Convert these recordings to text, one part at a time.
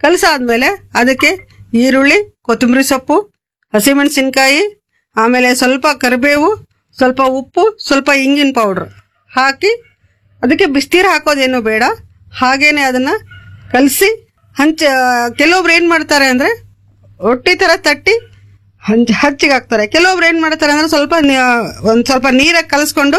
ಕಲಸಾದ್ಮೇಲೆ ಅದಕ್ಕೆ ಈರುಳ್ಳಿ ಕೊತ್ತಂಬರಿ ಸೊಪ್ಪು ಹಸಿಮೆಣಸಿನ್ಕಾಯಿ ಆಮೇಲೆ ಸ್ವಲ್ಪ ಕರಿಬೇವು ಸ್ವಲ್ಪ ಉಪ್ಪು ಸ್ವಲ್ಪ ಇಂಗಿನ ಪೌಡ್ರ್ ಹಾಕಿ ಅದಕ್ಕೆ ಬಿಸ್ತೀರು ಹಾಕೋದೇನು ಬೇಡ ಹಾಗೇನೆ ಅದನ್ನ ಕಲಸಿ ಹಂಚ ಕೆಲವೊಬ್ರು ಏನು ಮಾಡ್ತಾರೆ ಅಂದರೆ ರೊಟ್ಟಿ ಥರ ತಟ್ಟಿ ಹಂಚ ಹಚ್ಚಿಗೆ ಹಾಕ್ತಾರೆ ಕೆಲವೊಬ್ರು ಏನು ಮಾಡ್ತಾರೆ ಅಂದರೆ ಸ್ವಲ್ಪ ಒಂದು ಸ್ವಲ್ಪ ನೀರಾಗಿ ಕಲಿಸ್ಕೊಂಡು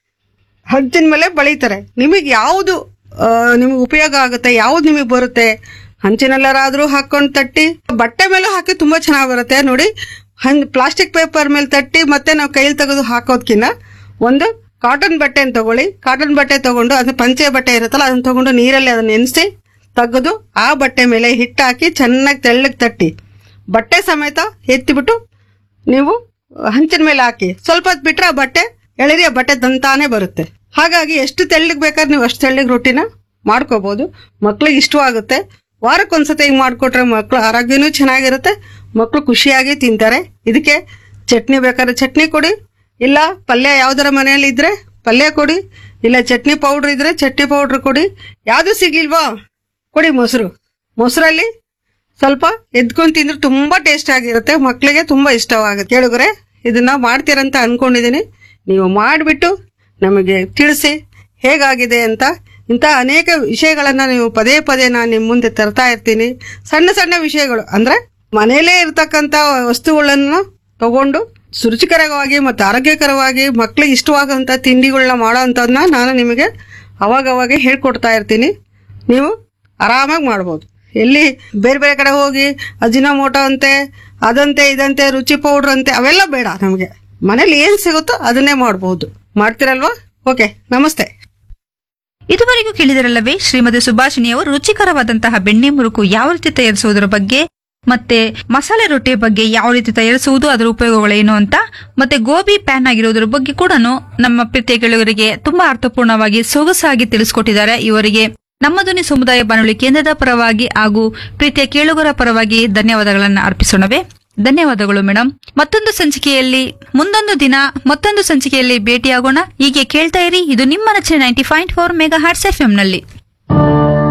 ಹಂಚಿನ ಮೇಲೆ ಬಳಿತಾರೆ ನಿಮಗೆ ಯಾವುದು ನಿಮಗೆ ಉಪಯೋಗ ಆಗುತ್ತೆ ಯಾವ್ದು ನಿಮಗೆ ಬರುತ್ತೆ ಹಂಚಿನಲ್ಲಾದ್ರೂ ಹಾಕೊಂಡು ತಟ್ಟಿ ಬಟ್ಟೆ ಮೇಲೂ ಹಾಕಿ ತುಂಬಾ ಚೆನ್ನಾಗಿ ಬರುತ್ತೆ ನೋಡಿ ಹಂಗ್ ಪ್ಲಾಸ್ಟಿಕ್ ಪೇಪರ್ ಮೇಲೆ ತಟ್ಟಿ ಮತ್ತೆ ನಾವು ಕೈಲಿ ತೆಗೆದು ಹಾಕೋದ್ಕಿನ್ನ ಒಂದು ಕಾಟನ್ ಬಟ್ಟೆನ ತಗೊಳ್ಳಿ ಕಾಟನ್ ಬಟ್ಟೆ ತಗೊಂಡು ಅದು ಪಂಚೆ ಬಟ್ಟೆ ಇರುತ್ತಲ್ಲ ಅದನ್ನ ತಗೊಂಡು ನೀರಲ್ಲಿ ಅದನ್ನ ನೆನೆಸಿ ತೆಗೆದು ಆ ಬಟ್ಟೆ ಮೇಲೆ ಹಿಟ್ಟು ಹಾಕಿ ಚೆನ್ನಾಗಿ ತೆಳ್ಳಗೆ ತಟ್ಟಿ ಬಟ್ಟೆ ಸಮೇತ ಎತ್ತಿಬಿಟ್ಟು ನೀವು ಹಂಚಿನ ಮೇಲೆ ಹಾಕಿ ಸ್ವಲ್ಪ ಹೊತ್ತು ಬಿಟ್ರೆ ಆ ಬಟ್ಟೆ ಎಳೆದಿ ಆ ಬಟ್ಟೆ ದಂತಾನೆ ಬರುತ್ತೆ ಹಾಗಾಗಿ ಎಷ್ಟು ತೆಳ್ಳಗೆ ಬೇಕಾದ್ರೆ ನೀವು ಅಷ್ಟು ತೆಳ್ಳಗೆ ರೊಟ್ಟಿನ ಮಾಡ್ಕೋಬಹುದು ಮಕ್ಳಿಗೆ ಇಷ್ಟವಾಗುತ್ತೆ ವಾರಕ್ಕೊಂದ್ಸತಿ ಹಿಂಗೆ ಮಾಡಿಕೊಟ್ರೆ ಮಕ್ಳು ಆರೋಗ್ಯನೂ ಚೆನ್ನಾಗಿರುತ್ತೆ ಮಕ್ಕಳು ಖುಷಿಯಾಗಿ ತಿಂತಾರೆ ಇದಕ್ಕೆ ಚಟ್ನಿ ಬೇಕಾದ್ರೆ ಚಟ್ನಿ ಕೊಡಿ ಇಲ್ಲ ಪಲ್ಯ ಯಾವ್ದಾರ ಮನೆಯಲ್ಲಿ ಇದ್ರೆ ಪಲ್ಯ ಕೊಡಿ ಇಲ್ಲ ಚಟ್ನಿ ಪೌಡ್ರ್ ಇದ್ರೆ ಚಟ್ನಿ ಪೌಡ್ರ್ ಕೊಡಿ ಯಾವುದು ಸಿಗ್ಲಿಲ್ವಾ ಕೊಡಿ ಮೊಸರು ಮೊಸರಲ್ಲಿ ಸ್ವಲ್ಪ ಎದ್ಕೊಂಡು ತಿಂದ್ರೆ ತುಂಬಾ ಟೇಸ್ಟ್ ಆಗಿರುತ್ತೆ ಮಕ್ಕಳಿಗೆ ತುಂಬಾ ಇಷ್ಟವಾಗುತ್ತೆ ಕೇಳುಗರೆ ಇದನ್ನ ಮಾಡ್ತೀರಂತ ಅನ್ಕೊಂಡಿದ್ದೀನಿ ನೀವು ಮಾಡಿಬಿಟ್ಟು ನಮಗೆ ತಿಳಿಸಿ ಹೇಗಾಗಿದೆ ಅಂತ ಇಂಥ ಅನೇಕ ವಿಷಯಗಳನ್ನ ನೀವು ಪದೇ ಪದೇ ನಾನು ನಿಮ್ಮ ಮುಂದೆ ತರ್ತಾ ಇರ್ತೀನಿ ಸಣ್ಣ ಸಣ್ಣ ವಿಷಯಗಳು ಅಂದ್ರೆ ಮನೆಯಲ್ಲೇ ಇರ್ತಕ್ಕಂಥ ವಸ್ತುಗಳನ್ನ ತಗೊಂಡು ಸುರುಚಿಕರವಾಗಿ ಮತ್ತು ಆರೋಗ್ಯಕರವಾಗಿ ಮಕ್ಕಳಿಗೆ ಇಷ್ಟವಾದಂಥ ತಿಂಡಿಗಳನ್ನ ಮಾಡೋ ಅಂಥದ್ದನ್ನ ನಾನು ನಿಮಗೆ ಅವಾಗವಾಗ ಹೇಳ್ಕೊಡ್ತಾ ಇರ್ತೀನಿ ನೀವು ಆರಾಮಾಗಿ ಮಾಡ್ಬೋದು ಎಲ್ಲಿ ಬೇರೆ ಬೇರೆ ಕಡೆ ಹೋಗಿ ಅಜಿನೋಮೋಟೋ ಅಂತೆ ಅದಂತೆ ಇದಂತೆ ರುಚಿ ಪೌಡ್ರ್ ಅಂತೆ ಅವೆಲ್ಲ ಬೇಡ ನಮಗೆ ಮನೇಲಿ ಏನು ಸಿಗುತ್ತೋ ಅದನ್ನೇ ಮಾಡ್ಬೋದು ಮಾಡ್ತೀರಲ್ವಾ ಓಕೆ ನಮಸ್ತೆ ಇದುವರೆಗೂ ಕೇಳಿದರಲ್ಲವೇ ಶ್ರೀಮತಿ ಸುಭಾಷಿಣಿ ಅವರು ರುಚಿಕರವಾದಂತಹ ಬೆಣ್ಣೆ ಮುರುಕು ಯಾವ ರೀತಿ ತಯಾರಿಸುವುದರ ಬಗ್ಗೆ ಮತ್ತೆ ಮಸಾಲೆ ರೊಟ್ಟಿಯ ಬಗ್ಗೆ ಯಾವ ರೀತಿ ತಯಾರಿಸುವುದು ಅದರ ಉಪಯೋಗಗಳೇನು ಅಂತ ಮತ್ತೆ ಗೋಬಿ ಪ್ಯಾನ್ ಆಗಿರುವುದರ ಬಗ್ಗೆ ಕೂಡ ನಮ್ಮ ಪ್ರೀತಿಯ ಗೆಳೆಯರಿಗೆ ತುಂಬಾ ಅರ್ಥಪೂರ್ಣವಾಗಿ ಸೊಗಸಾಗಿ ತಿಳಿಸಿಕೊಟ್ಟಿದ್ದಾರೆ ಇವರಿಗೆ ನಮ್ಮ ಧ್ವನಿ ಸಮುದಾಯ ಬಾನುಲಿ ಕೇಂದ್ರದ ಪರವಾಗಿ ಹಾಗೂ ಪ್ರೀತಿಯ ಕೇಳುಗರ ಪರವಾಗಿ ಧನ್ಯವಾದಗಳನ್ನು ಅರ್ಪಿಸೋಣವೇ ಧನ್ಯವಾದಗಳು ಮೇಡಮ್ ಮತ್ತೊಂದು ಸಂಚಿಕೆಯಲ್ಲಿ ಮುಂದೊಂದು ದಿನ ಮತ್ತೊಂದು ಸಂಚಿಕೆಯಲ್ಲಿ ಭೇಟಿಯಾಗೋಣ ಹೀಗೆ ಕೇಳ್ತಾ ಇರಿ ಇದು ನಿಮ್ಮ ನೆಚ್ಚಿನ ninety point four megahertz F ನಲ್ಲಿ